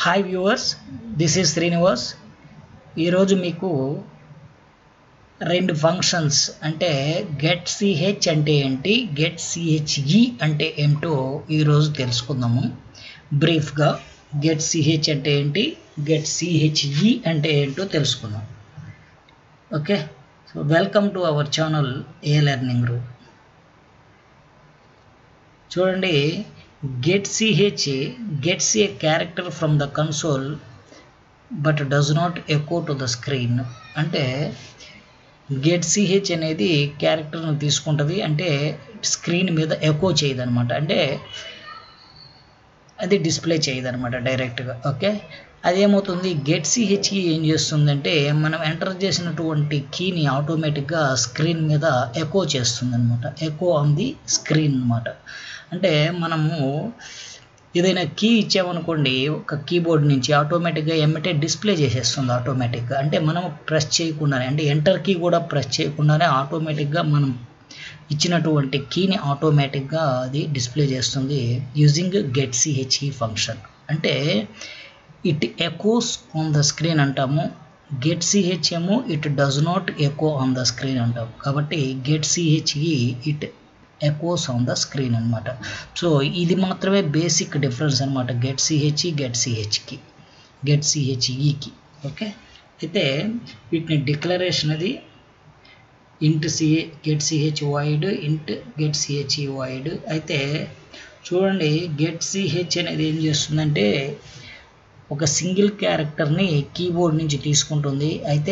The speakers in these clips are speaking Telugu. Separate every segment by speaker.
Speaker 1: hi viewers this is Srinivas ఈరోజు మీకు రెండు ఫంక్షన్స్ అంటే గెట్ సిహెచ్ అంటే ఏంటి గెట్ సిహెచ్ఈ అంటే ఏమిటో ఈరోజు తెలుసుకుందాము బ్రీఫ్గా గెట్ సిహెచ్ అంటే ఏంటి గెట్ సిహెచ్ఈ అంటే ఏంటో తెలుసుకుందాం okay so welcome to our channel a learning room చూడండి get C H gets a character from the console but does not echo to the screen అంటే గెట్ సిహెచ్ అనేది క్యారెక్టర్ను తీసుకుంటుంది అంటే స్క్రీన్ మీద ఎకో చేయదు అనమాట అంటే అది డిస్ప్లే చేయదు అనమాట డైరెక్ట్గా ఓకే అదేమవుతుంది గెట్ సిహెచ్కి ఏం చేస్తుందంటే మనం ఎంటర్ చేసినటువంటి కీని ఆటోమేటిక్గా స్క్రీన్ మీద ఎకో చేస్తుంది అనమాట ఎకో ఆన్ ది స్క్రీన్ అనమాట అంటే మనము ఏదైనా కీ ఇచ్చామనుకోండి ఒక కీబోర్డ్ నుంచి ఆటోమేటిక్గా ఎమ్మటే డిస్ప్లే చేసేస్తుంది ఆటోమేటిక్గా అంటే మనం ప్రెస్ చేయకుండానే అంటే ఎంటర్ కీ కూడా ప్రెస్ చేయకుండానే ఆటోమేటిక్గా మనం ఇచ్చినటువంటి కీని ఆటోమేటిక్గా అది డిస్ప్లే చేస్తుంది యూజింగ్ గెట్ సిహెచ్ఈ ఫంక్షన్ అంటే it echoes on the screen అంటాము గెట్ సిహెచ్ ఏమో it does not echo on the screen అంటాం కాబట్టి get C H E it echoes on the screen అనమాట సో ఇది మాత్రమే బేసిక్ డిఫరెన్స్ అనమాట గెట్ సిహెచ్ఈ గెట్ సిహెచ్కి గెట్ సిహెచ్ఈకి ఓకే అయితే వీటిని డిక్లరేషన్ అది int C H get C H void int get C H E void అయితే చూడండి గెట్ సిహెచ్ అనేది ఏం చేస్తుందంటే ఒక సింగిల్ క్యారెక్టర్ని కీబోర్డ్ నుంచి తీసుకుంటుంది అయితే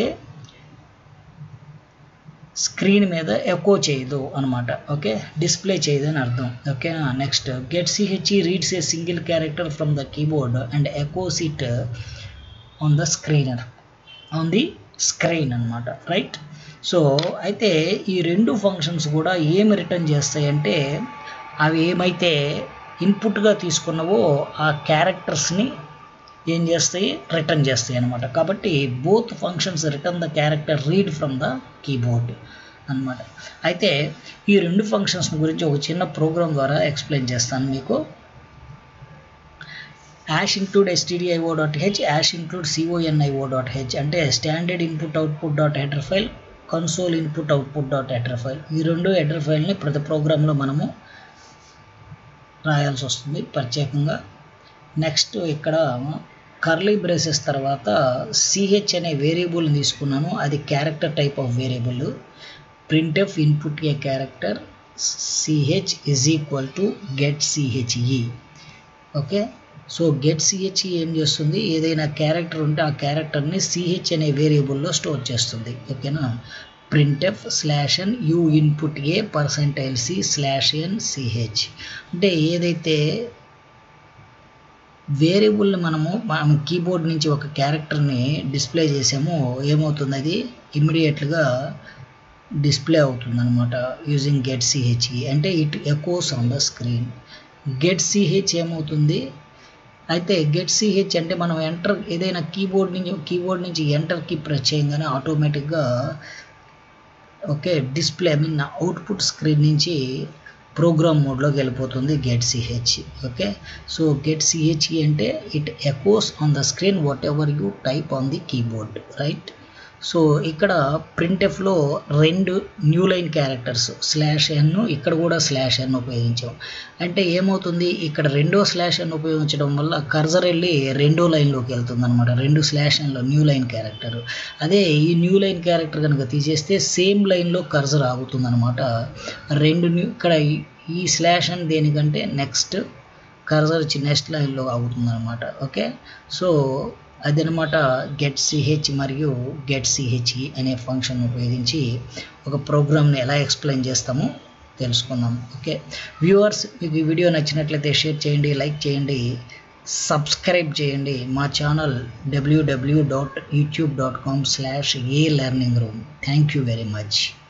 Speaker 1: స్క్రీన్ మీద ఎకో చేయదు అనమాట ఓకే డిస్ప్లే చేయదు అని అర్థం ఓకేనా next get CHE reads a single character from the keyboard and echoes it on the screener on the screen అనమాట రైట్ సో అయితే ఈ రెండు ఫంక్షన్స్ కూడా ఏమి రిటర్న్ చేస్తాయంటే అవి ఏమైతే ఇన్పుట్గా తీసుకున్నావో ఆ క్యారెక్టర్స్ని ఏం చేస్తాయి రిటర్న్ చేస్తాయి అనమాట కాబట్టి both functions return the character read from the keyboard అనమాట అయితే ఈ రెండు ఫంక్షన్స్ గురించి ఒక చిన్న ప్రోగ్రామ్ ద్వారా ఎక్స్ప్లెయిన్ చేస్తాను మీకు hash include STDIO dot H hash include CONIO dot H అంటే standard input output dot header file console input output dot header file ఈ రెండు హెడర్ ఫైల్ని ప్రతి ప్రోగ్రాంలో మనము రాయాల్సి వస్తుంది ప్రత్యేకంగా నెక్స్ట్ ఇక్కడ కర్లీ బ్రేసెస్ తర్వాత సిహెచ్ అనే వేరియబుల్ తీసుకున్నాను అది character type of variable printf input a character CH is equal to get CHE okay so get CHE ఏం చేస్తుంది ఏదైనా క్యారెక్టర్ ఉంటే ఆ క్యారెక్టర్ని సిహెచ్ అనే వేరియబుల్లో స్టోర్ చేస్తుంది ఓకేనా printf slash N you input a percentile C slash N CH అంటే ఏదైతే వేరియబుల్ని మనము మనం కీబోర్డ్ నుంచి ఒక క్యారెక్టర్ని డిస్ప్లే చేసామో ఏమవుతుంది అది ఇమ్మీడియట్గా డిస్ప్లే అవుతుంది అనమాట యూజింగ్ గెట్ సిహెచ్ఈ అంటే it echoes on the screen get CH ఏమవుతుంది అయితే గెట్ సిహెచ్ అంటే మనం ఎంటర్ ఏదైనా కీబోర్డ్ నుంచి కీబోర్డ్ నుంచి ఎంటర్ కీ ప్రెస్ చేయగానే ఆటోమేటిక్గా okay display I mean output screen నుంచి ప్రోగ్రామ్ మోడ్లోకి వెళ్ళిపోతుంది get CH okay so get CH అంటే it echoes on the screen whatever you type on the keyboard right so ఇక్కడ ప్రింట్ఎఫ్లో రెండు new line characters slash N ఇక్కడ కూడా స్లాష్ ఎన్ ఉపయోగించాం అంటే ఏమవుతుంది ఇక్కడ రెండో స్లాష్ ఎన్ ఉపయోగించడం వల్ల కర్జర్ వెళ్ళి రెండో లైన్లోకి వెళ్తుంది అనమాట రెండు స్లాష్ ఎన్లో న్యూ లైన్ క్యారెక్టర్ అదే ఈ న్యూ లైన్ క్యారెక్టర్ కనుక తీసేస్తే సేమ్ లైన్లో కర్జర్ ఆగుతుంది అనమాట రెండు న్యూ ఇక్కడ ఈ స్లాష్ ఎన్ దేనికంటే నెక్స్ట్ కర్జర్ వచ్చి నెక్స్ట్ లైన్లో ఆగుతుంది అనమాట ఓకే సో అదనమాట గెట్ సిహెచ్ మరియు గెట్ సిహెచ్ఈ అనే ఫంక్షన్ ఉపయోగించి ఒక ప్రోగ్రామ్ని ఎలా ఎక్స్ప్లెయిన్ చేస్తామో తెలుసుకుందాం ఓకే వ్యూవర్స్ మీకు ఈ వీడియో నచ్చినట్లయితే షేర్ చేయండి లైక్ చేయండి సబ్స్క్రైబ్ చేయండి మా channel W W dot YouTube dot com slash a learning room thank you very much